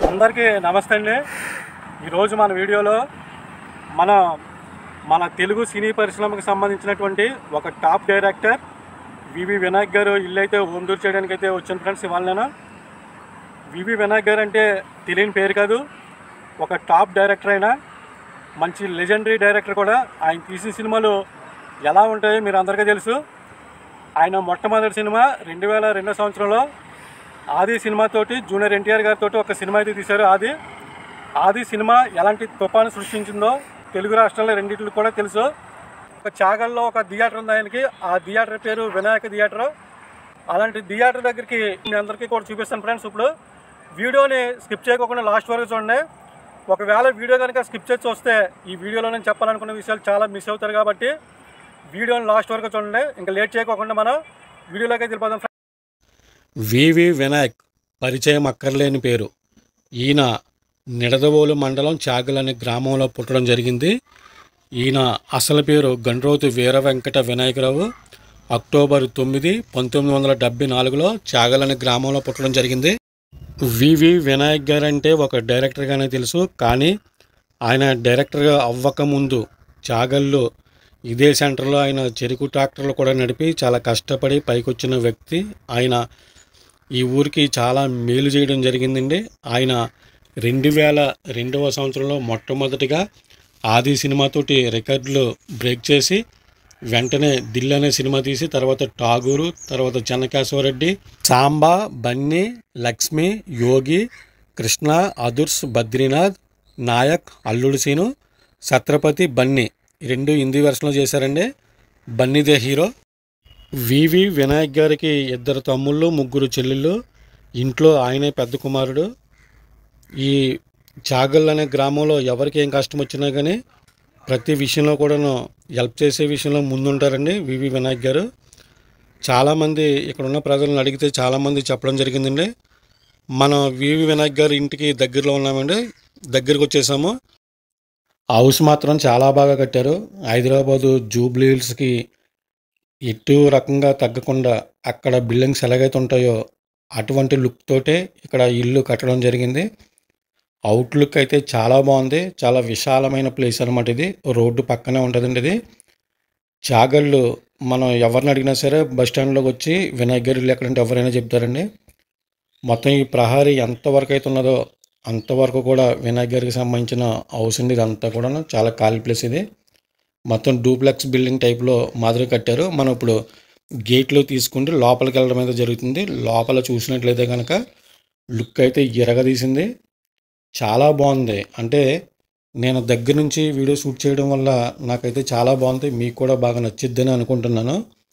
అందరికీ నమస్తే అండి ఈరోజు మన వీడియోలో మన మన తెలుగు సినీ పరిశ్రమకు సంబంధించినటువంటి ఒక టాప్ డైరెక్టర్ వివి వినాయక్ గారు ఇల్లు అయితే ఒందూరు చేయడానికి అయితే వచ్చాను ఫ్రెండ్స్ ఇవాళ నేను వివి వినాయక్ గారు అంటే తెలియని పేరు కాదు ఒక టాప్ డైరెక్టర్ అయినా మంచి లెజెండరీ డైరెక్టర్ కూడా ఆయన తీసిన సినిమాలు ఎలా ఉంటాయో మీరు అందరికీ తెలుసు ఆయన మొట్టమొదటి సినిమా రెండు వేల రెండో సంవత్సరంలో ఆది సినిమాతోటి జూనియర్ ఎన్టీఆర్ గారితో ఒక సినిమా అయితే తీశారు ఆది ఆది సినిమా ఎలాంటి తుఫాను సృష్టించిందో తెలుగు రాష్ట్రాల్లో రెండింటికి కూడా తెలుసు ఒక చాగల్లో ఒక థియేటర్ ఉంది ఆయనకి ఆ థియేటర్ పేరు వినాయక థియేటర్ అలాంటి థియేటర్ దగ్గరికి మీ అందరికీ కూడా చూపిస్తాను ఫ్రెండ్స్ ఇప్పుడు వీడియోని స్కిప్ చేయకుండా లాస్ట్ వరకు చూడండి ఒకవేళ వీడియో కనుక స్కిప్ చేసి వస్తే ఈ వీడియోలో నేను చెప్పాలనుకున్న విషయాలు చాలా మిస్ అవుతారు కాబట్టి వీడియోని లాస్ట్ వరకు చూడండి ఇంకా లేట్ చేయకోకుండా మనం వీడియోలోకి వెళ్ళిపోదాం వివి వినాయక్ పరిచయం అక్కర్లేని పేరు ఈయన నిడదవోలు మండలం చాగల్ అనే గ్రామంలో పుట్టడం జరిగింది ఈయన అసలు పేరు గండ్రోతు వీర వెంకట వినాయకరావు అక్టోబర్ తొమ్మిది పంతొమ్మిది వందల డెబ్బై నాలుగులో చాగల్ అనే గ్రామంలో పుట్టడం జరిగింది వివి వినాయక్ గారు అంటే ఒక డైరెక్టర్గానే తెలుసు కానీ ఆయన డైరెక్టర్గా అవ్వకముందు చాగల్లో ఇదే సెంటర్లో ఆయన చెరుకు ట్రాక్టర్లు కూడా నడిపి చాలా కష్టపడి పైకొచ్చిన వ్యక్తి ఆయన ఈ ఊరికి చాలా మేలు చేయడం జరిగిందండి ఆయన రెండు వేల రెండవ సంవత్సరంలో మొట్టమొదటిగా ఆది సినిమాతోటి రికార్డులు బ్రేక్ చేసి వెంటనే దిల్ అనే సినిమా తీసి తర్వాత టాగూరు తర్వాత చెన్నకేశ్వరరెడ్డి సాంబా బన్నీ లక్ష్మి యోగి కృష్ణ అదుర్స్ బద్రీనాథ్ నాయక్ అల్లుడు సీను ఛత్రపతి బన్నీ ఈ రెండు హిందీ వెర్షన్లో చేశారండి బన్నీదే హీరో వివి వినాయక్ గారికి ఇద్దరు తమ్ముళ్ళు ముగ్గురు చెల్లెళ్ళు ఇంట్లో ఆయనే పెద్ద కుమారుడు ఈ చాగల్ అనే గ్రామంలో ఎవరికి ఏం కష్టం వచ్చినా కానీ ప్రతి విషయంలో కూడాను హెల్ప్ చేసే విషయంలో ముందుంటారండి వివి వినాయక్ గారు చాలామంది ఇక్కడ ఉన్న ప్రజలను అడిగితే చాలామంది చెప్పడం జరిగిందండి మనం వివి వినాయక్ గారి ఇంటికి దగ్గరలో ఉన్నామండి దగ్గరికి వచ్చేసాము హౌస్ మాత్రం చాలా బాగా కట్టారు హైదరాబాదు జూబ్లీ హిల్స్కి ఎటు రకంగా తగ్గకుండా అక్కడ బిల్డింగ్స్ ఎలాగైతే ఉంటాయో అటువంటి లుక్ తోటే ఇక్కడ ఇల్లు కట్టడం జరిగింది అవుట్లుక్ అయితే చాలా బాగుంది చాలా విశాలమైన ప్లేస్ అనమాట ఇది రోడ్డు పక్కనే ఉంటుందండి ఇది చాగళ్ళు మనం ఎవరిని అడిగినా సరే బస్ స్టాండ్లోకి వచ్చి వినాయక్ గారి ఇల్లు ఎక్కడంటే ఎవరైనా చెప్తారండి మొత్తం ఈ ప్రహారీ ఎంతవరకు అయితే ఉన్నదో అంతవరకు కూడా వినాయక్ గారికి సంబంధించిన హౌస్ అండి ఇదంతా కూడా చాలా ఖాళీ ప్లేస్ ఇది మొత్తం డూప్లెక్స్ బిల్డింగ్ టైప్లో మాదిరి కట్టారు మనం ఇప్పుడు గేట్లు తీసుకుంటే లోపలికి వెళ్ళడం అయితే జరుగుతుంది లోపల చూసినట్లయితే కనుక లుక్ అయితే ఎరగదీసింది చాలా బాగుంది అంటే నేను దగ్గర నుంచి వీడియో షూట్ చేయడం వల్ల నాకైతే చాలా బాగుంది మీకు కూడా బాగా నచ్చిద్దని అనుకుంటున్నాను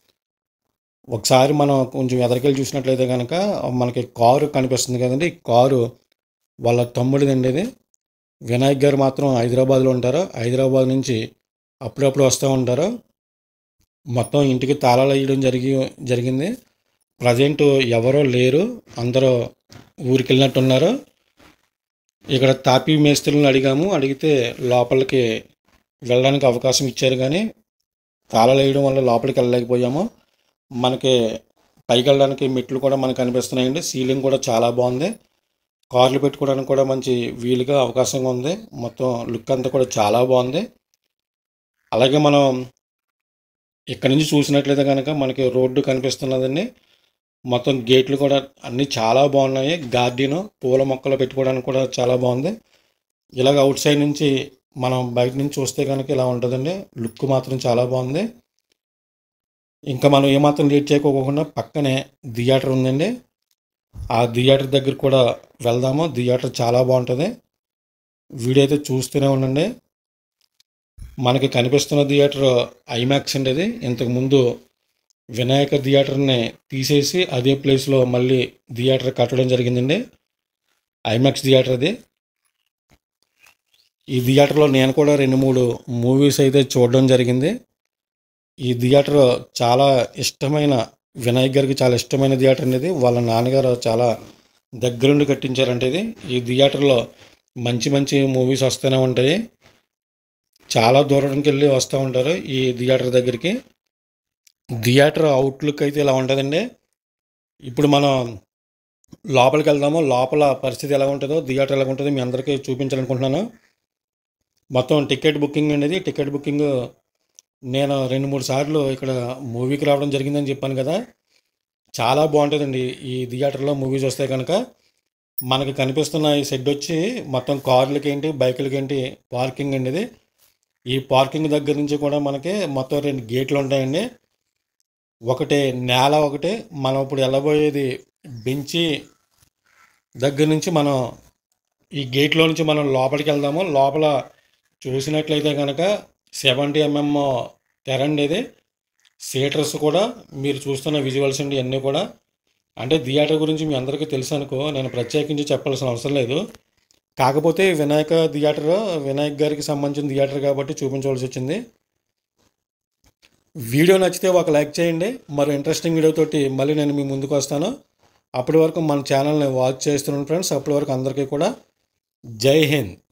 ఒకసారి మనం కొంచెం ఎదరికెళ్ళి చూసినట్లయితే కనుక మనకి కారు కనిపిస్తుంది కదండి ఈ కారు వాళ్ళ తమ్ముడిదండి ఇది వినాయక్ గారు మాత్రం హైదరాబాద్లో ఉంటారు హైదరాబాద్ నుంచి అప్పుడప్పుడు వస్తూ ఉంటారు మొత్తం ఇంటికి తాళాలు వేయడం జరిగి జరిగింది ప్రజెంట్ ఎవరో లేరు అందరూ ఊరికి వెళ్ళినట్టున్నారు ఇక్కడ తాపీ మేస్త్రులను అడిగాము అడిగితే లోపలికి వెళ్ళడానికి అవకాశం ఇచ్చారు కానీ తాళాలు వేయడం వల్ల లోపలికి వెళ్ళలేకపోయాము మనకి పైకి వెళ్ళడానికి మెట్లు కూడా మనకు కనిపిస్తున్నాయండి సీలింగ్ కూడా చాలా బాగుంది కార్లు పెట్టుకోవడానికి కూడా మంచి వీలుగా అవకాశంగా ఉంది మొత్తం లుక్ అంతా కూడా చాలా బాగుంది అలాగే మనం ఇక్కడ నుంచి చూసినట్లయితే కనుక మనకి రోడ్డు కనిపిస్తున్నదండి మొత్తం గేట్లు కూడా అన్నీ చాలా బాగున్నాయి గార్డెన్ పూల మొక్కలు పెట్టుకోవడానికి కూడా చాలా బాగుంది ఇలాగ అవుట్ సైడ్ నుంచి మనం బయట నుంచి చూస్తే కనుక ఇలా ఉంటుందండి లుక్ మాత్రం చాలా బాగుంది ఇంకా మనం ఏమాత్రం లేట్ చేయకోకుండా పక్కనే థియేటర్ ఉందండి ఆ థియేటర్ దగ్గర కూడా వెళ్దాము థియేటర్ చాలా బాగుంటుంది వీడియో అయితే చూస్తూనే ఉండండి మనకి కనిపిస్తున్న థియేటర్ ఐమాక్స్ అండి ఇది ఇంతకుముందు వినాయక థియేటర్ని తీసేసి అదే ప్లేస్లో మళ్ళీ థియేటర్ కట్టడం జరిగిందండి ఐమాక్స్ థియేటర్ అది ఈ థియేటర్లో నేను కూడా రెండు మూడు మూవీస్ అయితే చూడడం జరిగింది ఈ థియేటర్ చాలా ఇష్టమైన వినాయక్ గారికి చాలా ఇష్టమైన థియేటర్ అనేది వాళ్ళ నాన్నగారు చాలా దగ్గరుండి కట్టించారంటే ఇది ఈ థియేటర్లో మంచి మంచి మూవీస్ వస్తూనే ఉంటాయి చాలా దూరంకి వెళ్ళి వస్తూ ఉంటారు ఈ థియేటర్ దగ్గరికి థియేటర్ అవుట్లుక్ అయితే ఇలా ఉంటుందండి ఇప్పుడు మనం లోపలికి వెళ్దాము లోపల పరిస్థితి ఎలా ఉంటుందో థియేటర్ ఎలా ఉంటుందో మీ అందరికీ చూపించాలనుకుంటున్నాను మొత్తం టికెట్ బుకింగ్ అనేది టికెట్ బుకింగ్ నేను రెండు మూడు సార్లు ఇక్కడ మూవీకి రావడం జరిగిందని చెప్పాను కదా చాలా బాగుంటుందండి ఈ థియేటర్లో మూవీస్ వస్తే కనుక మనకి కనిపిస్తున్న ఈ షెడ్ వచ్చి మొత్తం కార్లకి ఏంటి బైకులకి ఏంటి పార్కింగ్ అండి ఇది ఈ పార్కింగ్ దగ్గర నుంచి కూడా మనకి మొత్తం రెండు గేట్లు ఉంటాయండి ఒకటి నేల ఒకటి మనం ఇప్పుడు వెళ్ళబోయేది బెంచి దగ్గర నుంచి మనం ఈ గేట్లో నుంచి మనం లోపలికి వెళ్దాము లోపల చూసినట్లయితే కనుక సెవెంటీ ఎంఎం తెరండి ఇది సీటర్స్ కూడా మీరు చూస్తున్న విజువల్స్ అండి అన్నీ కూడా అంటే థియేటర్ గురించి మీ అందరికీ తెలుసు అనుకో నేను ప్రత్యేకించి చెప్పాల్సిన అవసరం లేదు కాకపోతే వినాయక థియేటర్ వినాయక్ గారికి సంబంధించిన థియేటర్ కాబట్టి చూపించవలసి వచ్చింది వీడియో నచ్చితే ఒక లైక్ చేయండి మరో ఇంట్రెస్టింగ్ వీడియోతోటి మళ్ళీ నేను మీ ముందుకు వస్తాను అప్పటి వరకు మన ఛానల్ని వాచ్ చేస్తున్నాను ఫ్రెండ్స్ అప్పటి వరకు అందరికీ కూడా జై హింద్